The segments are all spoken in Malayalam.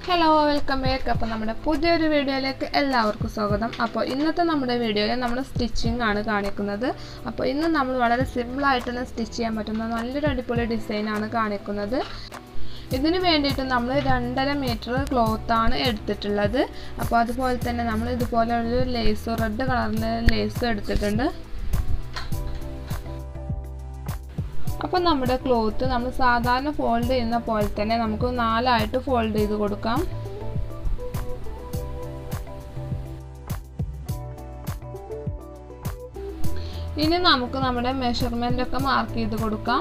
ഹലോ വെൽക്കം ബാക്ക് അപ്പോൾ നമ്മുടെ പുതിയൊരു വീഡിയോയിലേക്ക് എല്ലാവർക്കും സ്വാഗതം അപ്പോൾ ഇന്നത്തെ നമ്മുടെ വീഡിയോയിൽ നമ്മൾ സ്റ്റിച്ചിങ് ആണ് കാണിക്കുന്നത് അപ്പോൾ ഇന്ന് നമ്മൾ വളരെ സിമ്പിളായിട്ട് തന്നെ സ്റ്റിച്ച് ചെയ്യാൻ പറ്റുന്ന നല്ലൊരു അടിപൊളി ഡിസൈനാണ് കാണിക്കുന്നത് ഇതിന് വേണ്ടിയിട്ട് നമ്മൾ രണ്ടര മീറ്റർ ക്ലോത്താണ് എടുത്തിട്ടുള്ളത് അപ്പോൾ അതുപോലെ തന്നെ നമ്മൾ ഇതുപോലെ ഒരു ലേസ് റെഡ് കളറിൻ്റെ ലേസ് എടുത്തിട്ടുണ്ട് അപ്പോൾ നമ്മുടെ ക്ലോത്ത് നമ്മൾ സാധാരണ ഫോൾഡ് ചെയ്യുന്ന പോലെ തന്നെ നമുക്ക് നാലായിട്ട് ഫോൾഡ് ചെയ്ത് കൊടുക്കാം ഇനി നമുക്ക് നമ്മുടെ മെഷർമെൻ്റ് ഒക്കെ മാർക്ക് ചെയ്ത് കൊടുക്കാം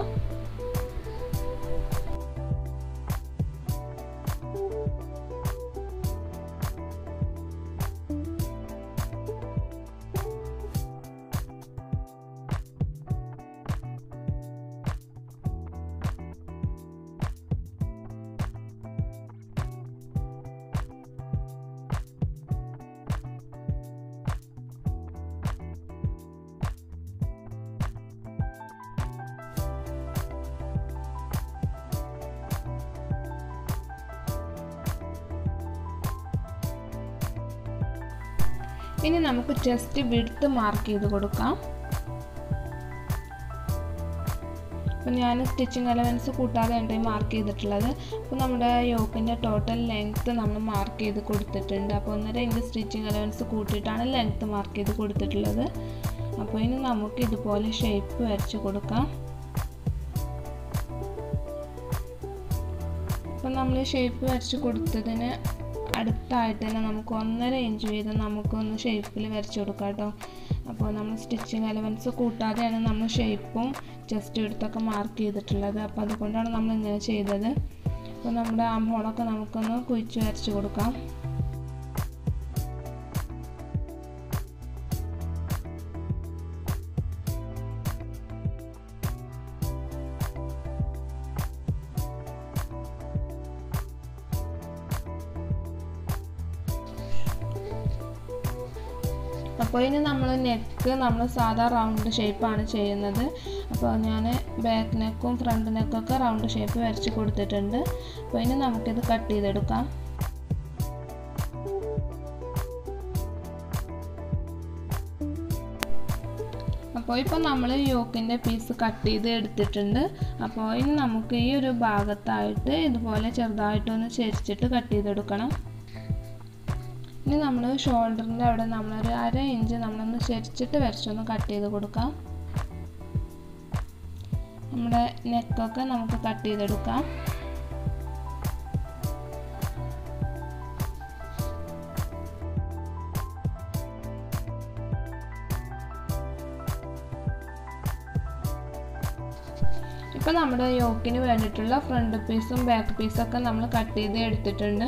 ഇനി നമുക്ക് ജസ്റ്റ് വിടുത്ത് മാർക്ക് ചെയ്ത് കൊടുക്കാം അപ്പം ഞാൻ സ്റ്റിച്ചിങ് അലവൻസ് കൂട്ടാതെ ഉണ്ട് മാർക്ക് ചെയ്തിട്ടുള്ളത് അപ്പോൾ നമ്മുടെ യോക്കിൻ്റെ ടോട്ടൽ ലെങ്ത്ത് നമ്മൾ മാർക്ക് ചെയ്ത് കൊടുത്തിട്ടുണ്ട് അപ്പോൾ ഒന്നര ഇഞ്ച് സ്റ്റിച്ചിങ് അലവൻസ് കൂട്ടിയിട്ടാണ് ലെങ്ത്ത് മാർക്ക് ചെയ്ത് കൊടുത്തിട്ടുള്ളത് അപ്പോൾ ഇനി നമുക്ക് ഇതുപോലെ ഷേപ്പ് വരച്ച് കൊടുക്കാം അപ്പം നമ്മൾ ഷേപ്പ് വരച്ച് കൊടുത്തതിന് അടുത്തായിട്ട് തന്നെ നമുക്ക് ഒന്നര ഇഞ്ച് വീതം നമുക്കൊന്ന് ഷേപ്പിൽ വരച്ച് കൊടുക്കാം കേട്ടോ അപ്പോൾ നമ്മൾ സ്റ്റിച്ചിങ് അലവൻസ് കൂട്ടാതെയാണ് നമ്മൾ ഷേപ്പും ജസ്റ്റ് എടുത്തൊക്കെ മാർക്ക് ചെയ്തിട്ടുള്ളത് അപ്പോൾ അതുകൊണ്ടാണ് നമ്മൾ ഇങ്ങനെ ചെയ്തത് അപ്പോൾ നമ്മുടെ ആം ഹോളൊക്കെ നമുക്കൊന്ന് കുഴിച്ച് വരച്ച് കൊടുക്കാം അപ്പോൾ ഇനി നമ്മൾ നെക്ക് നമ്മൾ സാധാ റൗണ്ട് ഷേപ്പാണ് ചെയ്യുന്നത് അപ്പോൾ ഞാൻ ബാക്ക് നെക്കും ഫ്രണ്ട് നെക്കൊക്കെ റൗണ്ട് ഷേപ്പ് വരച്ച് കൊടുത്തിട്ടുണ്ട് അപ്പോൾ ഇനി നമുക്കിത് കട്ട് ചെയ്തെടുക്കാം അപ്പോൾ ഇപ്പോൾ നമ്മൾ യോക്കിൻ്റെ പീസ് കട്ട് ചെയ്ത് എടുത്തിട്ടുണ്ട് അപ്പോൾ ഇനി നമുക്ക് ഈ ഒരു ഭാഗത്തായിട്ട് ഇതുപോലെ ചെറുതായിട്ടൊന്ന് ചെരിച്ചിട്ട് കട്ട് ചെയ്തെടുക്കണം ഇനി നമ്മൾ ഷോൾഡറിൻ്റെ അവിടെ നമ്മളൊരു അര ഇഞ്ച് നമ്മളൊന്ന് ചെരിച്ചിട്ട് വരച്ചൊന്ന് കട്ട് ചെയ്ത് കൊടുക്കാം നമ്മുടെ നെക്കൊക്കെ നമുക്ക് കട്ട് ചെയ്തെടുക്കാം ഇപ്പം നമ്മുടെ യോക്കിന് വേണ്ടിയിട്ടുള്ള ഫ്രണ്ട് പീസും ബാക്ക് പീസൊക്കെ നമ്മൾ കട്ട് ചെയ്ത് എടുത്തിട്ടുണ്ട്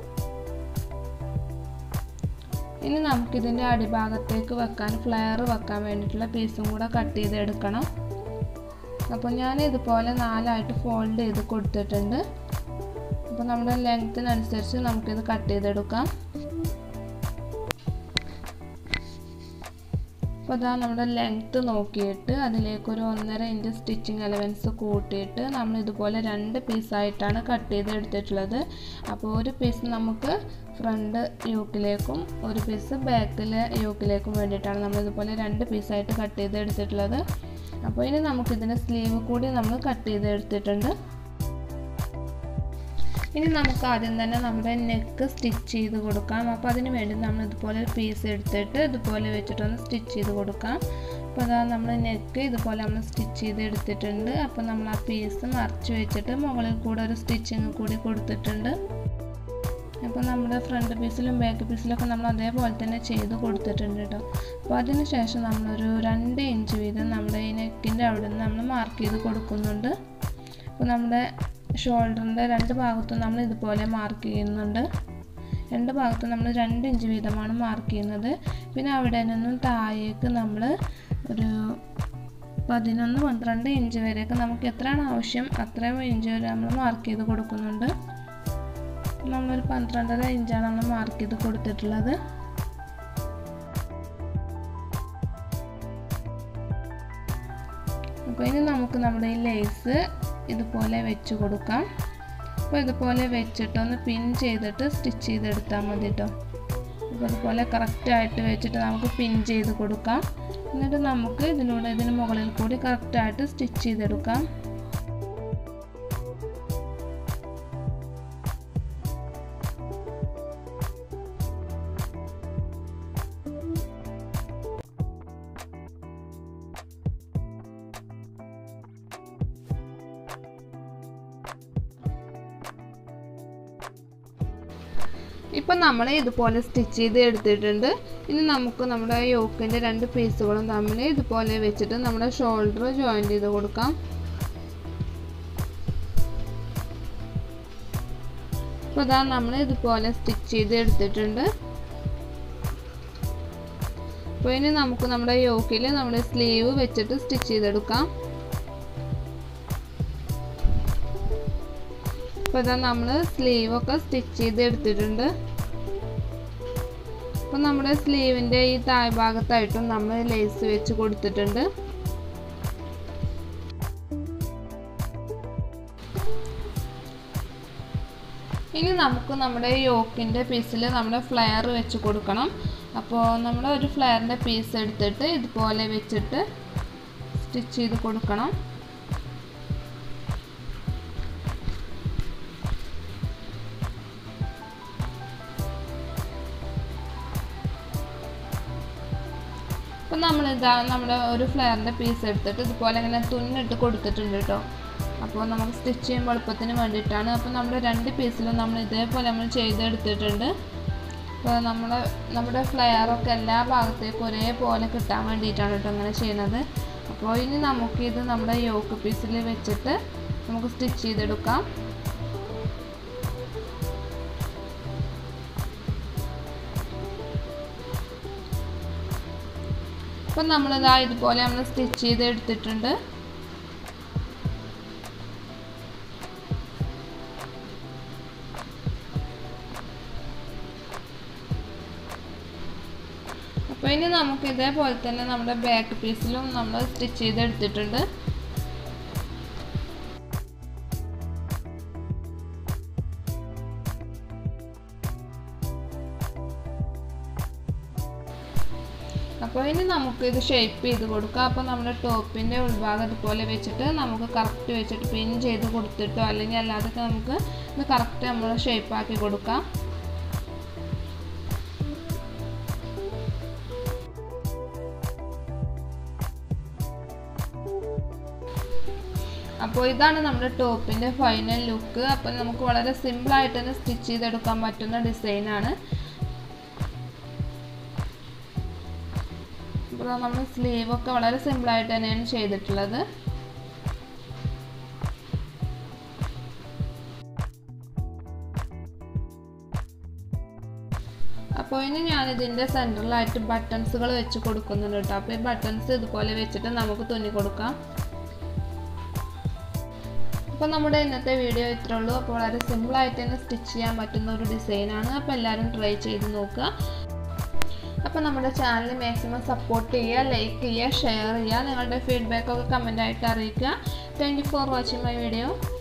ഇനി നമുക്കിതിൻ്റെ അടിഭാഗത്തേക്ക് വെക്കാൻ ഫ്ലെയർ വെക്കാൻ വേണ്ടിയിട്ടുള്ള പീസും കൂടെ കട്ട് ചെയ്ത് എടുക്കണം അപ്പോൾ ഞാൻ ഇതുപോലെ നാലായിട്ട് ഫോൾഡ് ചെയ്ത് കൊടുത്തിട്ടുണ്ട് അപ്പോൾ നമ്മുടെ ലെങ്ത്തിനനുസരിച്ച് നമുക്കിത് കട്ട് ചെയ്തെടുക്കാം അപ്പോൾ അതാ നമ്മുടെ ലെങ്ത്ത് നോക്കിയിട്ട് അതിലേക്കൊരു ഒന്നര ഇഞ്ച് സ്റ്റിച്ചിങ് അലവൻസ് കൂട്ടിയിട്ട് നമ്മൾ ഇതുപോലെ രണ്ട് പീസായിട്ടാണ് കട്ട് ചെയ്ത് എടുത്തിട്ടുള്ളത് അപ്പോൾ ഒരു പീസ് നമുക്ക് ഫ്രണ്ട് യോക്കിലേക്കും ഒരു പീസ് ബാക്കിലെ യോക്കിലേക്കും വേണ്ടിയിട്ടാണ് നമ്മൾ ഇതുപോലെ രണ്ട് പീസായിട്ട് കട്ട് ചെയ്ത് എടുത്തിട്ടുള്ളത് അപ്പോൾ ഇനി നമുക്കിതിൻ്റെ സ്ലീവ് കൂടി നമ്മൾ കട്ട് ചെയ്ത് എടുത്തിട്ടുണ്ട് ഇനി നമുക്ക് ആദ്യം തന്നെ നമ്മുടെ നെക്ക് സ്റ്റിച്ച് ചെയ്ത് കൊടുക്കാം അപ്പോൾ അതിന് വേണ്ടി നമ്മൾ ഇതുപോലെ ഒരു പീസ് എടുത്തിട്ട് ഇതുപോലെ വെച്ചിട്ടൊന്ന് സ്റ്റിച്ച് ചെയ്ത് കൊടുക്കാം അപ്പോൾ അതാ നമ്മൾ നെക്ക് ഇതുപോലെ നമ്മൾ സ്റ്റിച്ച് ചെയ്ത് എടുത്തിട്ടുണ്ട് അപ്പോൾ നമ്മൾ ആ പീസ് മറച്ച് വെച്ചിട്ട് മുകളിൽ കൂടെ ഒരു സ്റ്റിച്ചിങ് കൂടി കൊടുത്തിട്ടുണ്ട് അപ്പോൾ നമ്മുടെ ഫ്രണ്ട് പീസിലും ബാക്ക് പീസിലൊക്കെ നമ്മൾ അതേപോലെ തന്നെ ചെയ്ത് കൊടുത്തിട്ടുണ്ട് കേട്ടോ അപ്പോൾ അതിന് ശേഷം നമ്മളൊരു രണ്ട് ഇഞ്ച് വീതം നമ്മുടെ ഈ നെക്കിൻ്റെ അവിടെ നിന്ന് നമ്മൾ മാർക്ക് ചെയ്ത് കൊടുക്കുന്നുണ്ട് അപ്പോൾ നമ്മുടെ ഷോൾഡറിൻ്റെ രണ്ട് ഭാഗത്തും നമ്മൾ ഇതുപോലെ മാർക്ക് ചെയ്യുന്നുണ്ട് രണ്ട് ഭാഗത്തും നമ്മൾ രണ്ട് ഇഞ്ച് വീതമാണ് മാർക്ക് ചെയ്യുന്നത് പിന്നെ അവിടെ നിന്നും താഴേക്ക് നമ്മൾ ഒരു പതിനൊന്ന് പന്ത്രണ്ട് ഇഞ്ച് വരെയൊക്കെ നമുക്ക് എത്രയാണ് ആവശ്യം അത്രയും ഇഞ്ച് വരെ നമ്മൾ മാർക്ക് ചെയ്ത് കൊടുക്കുന്നുണ്ട് നമ്മളൊരു പന്ത്രണ്ടര ഇഞ്ചാണ് നമ്മൾ മാർക്ക് ചെയ്ത് കൊടുത്തിട്ടുള്ളത് അപ്പോൾ ഇനി നമുക്ക് നമ്മുടെ ഈ ലേസ് ഇതുപോലെ വെച്ച് കൊടുക്കാം അപ്പോൾ ഇതുപോലെ വെച്ചിട്ടൊന്ന് പിൻ ചെയ്തിട്ട് സ്റ്റിച്ച് ചെയ്തെടുത്താൽ മതി കേട്ടോ അപ്പോൾ ഇതുപോലെ കറക്റ്റായിട്ട് വെച്ചിട്ട് നമുക്ക് പിൻ ചെയ്ത് കൊടുക്കാം എന്നിട്ട് നമുക്ക് ഇതിലൂടെ ഇതിന് മുകളിൽ കൂടി കറക്റ്റായിട്ട് സ്റ്റിച്ച് ചെയ്തെടുക്കാം ഇപ്പം നമ്മൾ ഇതുപോലെ സ്റ്റിച്ച് ചെയ്ത് എടുത്തിട്ടുണ്ട് ഇനി നമുക്ക് നമ്മുടെ യോക്കിൻ്റെ രണ്ട് പീസുകളും തമ്മിൽ ഇതുപോലെ വെച്ചിട്ട് നമ്മുടെ ഷോൾഡർ ജോയിൻ ചെയ്ത് കൊടുക്കാം അപ്പോൾ ഇതാ നമ്മൾ ഇതുപോലെ സ്റ്റിച്ച് ചെയ്ത് എടുത്തിട്ടുണ്ട് അപ്പോൾ ഇനി നമുക്ക് നമ്മുടെ യോക്കിൽ നമ്മുടെ സ്ലീവ് വെച്ചിട്ട് സ്റ്റിച്ച് ചെയ്തെടുക്കാം അപ്പോൾ ഇതാ നമ്മൾ സ്ലീവൊക്കെ സ്റ്റിച്ച് ചെയ്ത് എടുത്തിട്ടുണ്ട് അപ്പോൾ നമ്മുടെ സ്ലീവിൻ്റെ ഈ താഴ്ഭാഗത്തായിട്ടും നമ്മൾ ലേസ് വെച്ച് കൊടുത്തിട്ടുണ്ട് ഇനി നമുക്ക് നമ്മുടെ യോക്കിൻ്റെ പീസിൽ നമ്മുടെ ഫ്ലെയർ വെച്ച് കൊടുക്കണം അപ്പോൾ നമ്മൾ ഒരു ഫ്ലെയറിൻ്റെ പീസ് എടുത്തിട്ട് ഇതുപോലെ വെച്ചിട്ട് സ്റ്റിച്ച് ചെയ്ത് കൊടുക്കണം അപ്പം നമ്മളിതാ നമ്മുടെ ഒരു ഫ്ലെയറിൻ്റെ പീസ് എടുത്തിട്ട് ഇതുപോലെ ഇങ്ങനെ തുന്നിട്ട് കൊടുത്തിട്ടുണ്ട് കേട്ടോ അപ്പോൾ നമുക്ക് സ്റ്റിച്ച് ചെയ്യുമ്പോൾ എളുപ്പത്തിന് വേണ്ടിയിട്ടാണ് അപ്പോൾ നമ്മുടെ രണ്ട് പീസിലും നമ്മൾ ഇതേപോലെ നമ്മൾ ചെയ്തെടുത്തിട്ടുണ്ട് അപ്പോൾ നമ്മൾ നമ്മുടെ ഫ്ലെയറൊക്കെ എല്ലാ ഭാഗത്തേക്കും ഒരേപോലെ കിട്ടാൻ വേണ്ടിയിട്ടാണ് കേട്ടോ അങ്ങനെ ചെയ്യുന്നത് അപ്പോൾ ഇനി നമുക്കിത് നമ്മുടെ യോക്ക് പീസിൽ വെച്ചിട്ട് നമുക്ക് സ്റ്റിച്ച് ചെയ്തെടുക്കാം അപ്പം നമ്മളിതാ ഇതുപോലെ നമ്മൾ സ്റ്റിച്ച് ചെയ്ത് എടുത്തിട്ടുണ്ട് അപ്പോൾ ഇനി നമുക്ക് ഇതേപോലെ തന്നെ നമ്മുടെ ബാക്ക് പീസിലും നമ്മൾ സ്റ്റിച്ച് ചെയ്ത് എടുത്തിട്ടുണ്ട് അപ്പോൾ ഇനി നമുക്ക് ഇത് ഷേപ്പ് ചെയ്ത് കൊടുക്കാം അപ്പോൾ നമ്മുടെ ടോപ്പിൻ്റെ ഉൾഭാഗം ഇതുപോലെ വെച്ചിട്ട് നമുക്ക് കറക്റ്റ് വെച്ചിട്ട് പിൻ ചെയ്ത് കൊടുത്തിട്ടോ അല്ലെങ്കിൽ അല്ലാതെ നമുക്ക് ഇത് കറക്റ്റ് നമ്മൾ ഷേപ്പാക്കി കൊടുക്കാം അപ്പോൾ ഇതാണ് നമ്മുടെ ടോപ്പിൻ്റെ ഫൈനൽ ലുക്ക് അപ്പോൾ നമുക്ക് വളരെ സിമ്പിളായിട്ട് തന്നെ സ്റ്റിച്ച് ചെയ്തെടുക്കാൻ പറ്റുന്ന ഡിസൈനാണ് അപ്പോൾ നമ്മൾ സ്ലീവൊക്കെ വളരെ സിമ്പിളായിട്ട് തന്നെയാണ് ചെയ്തിട്ടുള്ളത് അപ്പോൾ ഇനി ഞാനിതിൻ്റെ സെൻറ്ററിലായിട്ട് ബട്ടൺസുകൾ വെച്ച് കൊടുക്കുന്നുണ്ട് കേട്ടോ അപ്പോൾ ഈ ബട്ടൺസ് ഇതുപോലെ വെച്ചിട്ട് നമുക്ക് തുന്നി കൊടുക്കാം അപ്പോൾ നമ്മുടെ ഇന്നത്തെ വീഡിയോ ഇത്രേ ഉള്ളൂ അപ്പോൾ വളരെ സിമ്പിളായിട്ട് തന്നെ സ്റ്റിച്ച് ചെയ്യാൻ പറ്റുന്ന ഒരു ഡിസൈനാണ് അപ്പോൾ എല്ലാവരും ട്രൈ ചെയ്ത് നോക്കുക അപ്പോൾ നമ്മുടെ ചാനൽ മാക്സിമം സപ്പോർട്ട് ചെയ്യുക ലൈക്ക് ചെയ്യുക ഷെയർ ചെയ്യുക നിങ്ങളുടെ ഫീഡ്ബാക്കൊക്കെ കമൻ്റായിട്ട് അറിയിക്കുക thank you for watching my video